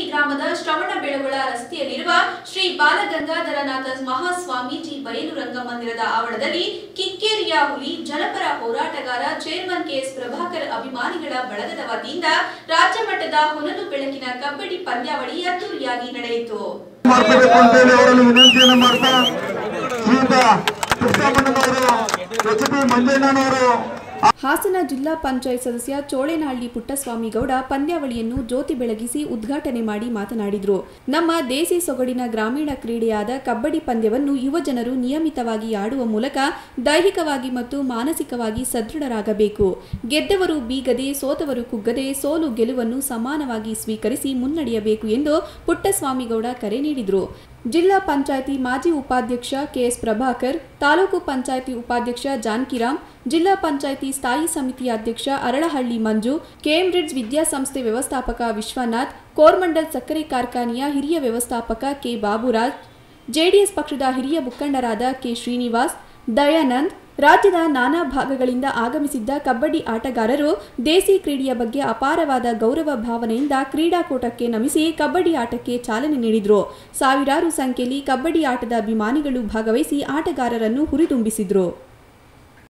ಗ್ರಾಮದ ಶ್ರವಣ ಬೆಳಗೊಳ ರಸ್ತೆಯಲ್ಲಿರುವ ಶ್ರೀ ಬಾಲಗಂಗಾಧರನಾಥ ಮಹಾಸ್ವಾಮೀಜಿ ಬಯಲು ರಂಗಮಂದಿರದ ಆವರಣದಲ್ಲಿ ಕಿಕ್ಕೇರಿಯ ಹುಲಿ ಜನಪರ ಹೋರಾಟಗಾರ ಚೇರ್ಮನ್ ಕೆಎಸ್ ಪ್ರಭಾಕರ್ ಅಭಿಮಾನಿಗಳ ಬಳಗದ ವತಿಯಿಂದ ರಾಜ್ಯ ಮಟ್ಟದ ಹೊನಲು ಬೆಳಕಿನ ಕಬಡ್ಡಿ ಪಂದ್ಯಾವಳಿ ಅದ್ದೂರಿಯಾಗಿ ನಡೆಯಿತು ಮಾಡ್ಕೋಬೇಕು ಅಂತೇಳಿ ಅವರಲ್ಲಿ ವಿನಂತಿಯನ್ನು ಮಾಡ್ತಾ ಶ್ರೀಯುತ ಕೃಷ್ಣಪ್ಪನವರು ಎಚ್ ಪಿ ಮಂಜಣ್ಣನವರು ಹಾಸನ ಜಿಲ್ಲಾ ಪಂಚಾಯತ್ ಸದಸ್ಯ ಚೋಳೇನಹಳ್ಳಿ ಪುಟ್ಟಸ್ವಾಮಿಗೌಡ ಪಂದ್ಯಾವಳಿಯನ್ನು ಜ್ಯೋತಿ ಬೆಳಗಿಸಿ ಉದ್ಘಾಟನೆ ಮಾಡಿ ಮಾತನಾಡಿದರು ನಮ್ಮ ದೇಸಿ ಸೊಗಡಿನ ಗ್ರಾಮೀಣ ಕ್ರೀಡೆಯಾದ ಕಬಡ್ಡಿ ಪಂದ್ಯವನ್ನು ಯುವಜನರು ನಿಯಮಿತವಾಗಿ ಆಡುವ ಮೂಲಕ ದೈಹಿಕವಾಗಿ ಮತ್ತು ಮಾನಸಿಕವಾಗಿ ಸದೃಢರಾಗಬೇಕು ಗೆದ್ದವರು ಬೀಗದೆ ಸೋತವರು ಕುಗ್ಗದೆ ಸೋಲು ಗೆಲುವನ್ನು ಸಮಾನವಾಗಿ ಸ್ವೀಕರಿಸಿ ಮುನ್ನಡೆಯಬೇಕು ಎಂದು ಪುಟ್ಟಸ್ವಾಮಿಗೌಡ ಕರೆ ನೀಡಿದರು ಜಿಲ್ಲಾ ಪಂಚಾಯಿತಿ ಮಾಜಿ ಉಪಾಧ್ಯಕ್ಷ ಕೆಎಸ್ ಪ್ರಭಾಕರ್ ತಾಲೂಕು ಪಂಚಾಯಿತಿ ಉಪಾಧ್ಯಕ್ಷ ಜಾನಕಿರಾಮ್ ಜಿಲ್ಲಾ ಪಂಚಾಯಿತಿ ಸ್ಥಾಯಿ ಸಮಿತಿ ಅಧ್ಯಕ್ಷ ಅರಳಹಳ್ಳಿ ಮಂಜು ಕೇಂಬ್ರಿಡ್ಜ್ ವಿದ್ಯಾಸಂಸ್ಥೆ ವ್ಯವಸ್ಥಾಪಕ ವಿಶ್ವನಾಥ್ ಕೋರ್ಮಂಡಲ್ ಸಕ್ಕರೆ ಕಾರ್ಖಾನೆಯ ಹಿರಿಯ ವ್ಯವಸ್ಥಾಪಕ ಕೆ ಬಾಬುರಾಜ್ ಜೆಡಿಎಸ್ ಪಕ್ಷದ ಹಿರಿಯ ಮುಖಂಡರಾದ ಕೆ ಶ್ರೀನಿವಾಸ್ ದಯಾನಂದ್ ರಾಜ್ಯದ ನಾನಾ ಭಾಗಗಳಿಂದ ಆಗಮಿಸಿದ್ದ ಕಬಡ್ಡಿ ಆಟಗಾರರು ದೇಸಿ ಕ್ರೀಡೆಯ ಬಗ್ಗೆ ಅಪಾರವಾದ ಗೌರವ ಭಾವನೆಯಿಂದ ಕ್ರೀಡಾಕೂಟಕ್ಕೆ ನಮಿಸಿ ಕಬಡ್ಡಿ ಆಟಕ್ಕೆ ಚಾಲನೆ ನೀಡಿದರು ಸಾವಿರಾರು ಸಂಖ್ಯೆಯಲ್ಲಿ ಕಬಡ್ಡಿ ಆಟದ ಅಭಿಮಾನಿಗಳು ಭಾಗವಹಿಸಿ ಆಟಗಾರರನ್ನು ಹುರಿದುಂಬಿಸಿದರು